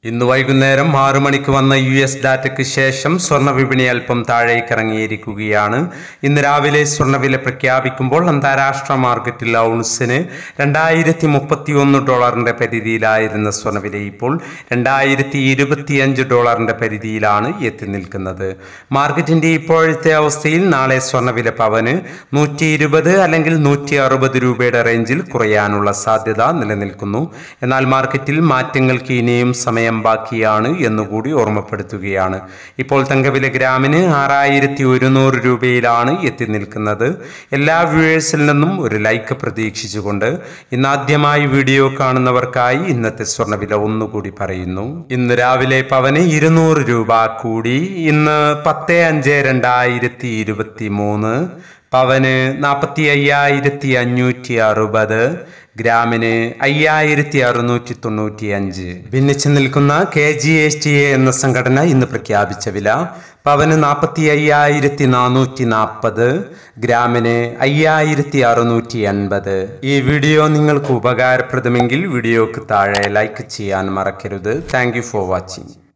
ഇന്ന് വൈകുന്നേരം ആറു മണിക്ക് വന്ന യു എസ് ഡാറ്റയ്ക്ക് ശേഷം സ്വർണ്ണ വിപണി അല്പം താഴേക്കിറങ്ങിയിരിക്കുകയാണ് ഇന്ന് രാവിലെ സ്വർണ്ണവില പ്രഖ്യാപിക്കുമ്പോൾ അന്താരാഷ്ട്ര മാർക്കറ്റിൽ ഔൺസിന് രണ്ടായിരത്തി മുപ്പത്തി ഒന്ന് ഡോളറിന്റെ പരിധിയിലായിരുന്ന സ്വർണ്ണവില ഇപ്പോൾ രണ്ടായിരത്തി ഇരുപത്തിയഞ്ച് ഡോളറിന്റെ പരിധിയിലാണ് എത്തി നിൽക്കുന്നത് മാർക്കറ്റിന്റെ ഇപ്പോഴത്തെ അവസ്ഥയിൽ നാളെ സ്വർണ്ണവില പവന് നൂറ്റി ഇരുപത് അല്ലെങ്കിൽ നൂറ്റി അറുപത് രൂപയുടെ റേഞ്ചിൽ കുറയാനുള്ള സാധ്യത നിലനിൽക്കുന്നു എന്നാൽ മാർക്കറ്റിൽ മാറ്റങ്ങൾക്ക് ഇനിയും സമയം ബാക്കിയാണ് എന്നുകൂടി ഓർമ്മപ്പെടുത്തുകയാണ് ഇപ്പോൾ തങ്കവില ഗ്രാമിന് ആറായിരത്തി ഒരുന്നൂറ് രൂപയിലാണ് എത്തി നിൽക്കുന്നത് എല്ലാ വ്യൂവേഴ്സിൽ നിന്നും ഒരു ലൈക്ക് പ്രതീക്ഷിച്ചുകൊണ്ട് ഇന്നാദ്യമായി വീഡിയോ കാണുന്നവർക്കായി ഇന്നത്തെ സ്വർണ്ണവില ഒന്നുകൂടി പറയുന്നു ഇന്ന് രാവിലെ പവന് ഇരുന്നൂറ് രൂപ കൂടി ഇന്ന് പത്ത് അഞ്ച് രണ്ടായിരത്തി ഇരുപത്തി മൂന്ന് പവന് നാൽപ്പത്തി അയ്യായിരത്തി അഞ്ഞൂറ്റി അറുപത് ഗ്രാമിന് അയ്യായിരത്തി അറുന്നൂറ്റി തൊണ്ണൂറ്റി അഞ്ച് ഭിന്നിച്ചു നിൽക്കുന്ന K G S T A എന്ന സംഘടന ഇന്ന് പ്രഖ്യാപിച്ച വില പവന് നാൽപ്പത്തി അയ്യായിരത്തി നാനൂറ്റി നാൽപ്പത് ഗ്രാമിന് അയ്യായിരത്തി അറുന്നൂറ്റി എൺപത് ഈ വീഡിയോ നിങ്ങൾക്ക് ഉപകാരപ്രദമെങ്കിൽ വീഡിയോക്ക് താഴെ ലൈക്ക് ചെയ്യാൻ മറക്കരുത് താങ്ക് ഫോർ വാച്ചിങ്